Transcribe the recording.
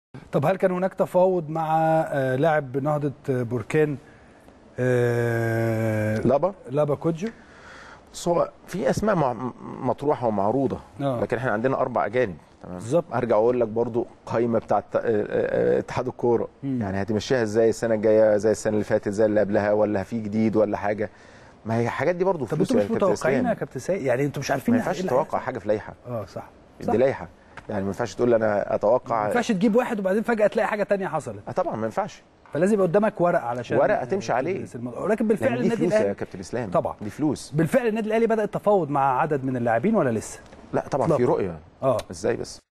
طب هل كان هناك تفاوض مع آه، لاعب نهضه بركان آه، لابا لابا كوجو بس هو في اسماء مع- مطروحه ومعروضه آه. لكن احنا عندنا اربع اجانب تمام بالظبط. هرجع اقول لك برضو قائمه بتاعت آه، آه، اتحاد الكوره مم. يعني هتمشيها ازاي السنه الجايه زي السنه اللي فاتت زي اللي قبلها ولا في جديد ولا حاجه ما هي الحاجات دي برضو طب فلوس انتوا يا مش كابتن متوقعين يا اسلام كابتن سيد يعني انتوا مش عارفين ما ينفعش إيه اللي تتوقع هيحصل؟ حاجه في لائحه اه صح صح. دي لائحه يعني ما ينفعش تقول انا ما اتوقع ينفعش تجيب واحد وبعدين فجاه تلاقي حاجه تانية حصلت آه طبعا ما ينفعش فلازم يبقى قدامك ورق علشان ورقة تمشي آه، عليه. تدرس الموضوع. ولكن بالفعل لان دي النادي فلوس يا الاهلي كابتن اسلام طبعا. دي فلوس بالفعل النادي الاهلي بدا التفاوض مع عدد من اللاعبين ولا لسه؟ لا طبعا إطلاقاً. في رؤيه اه ازاي بس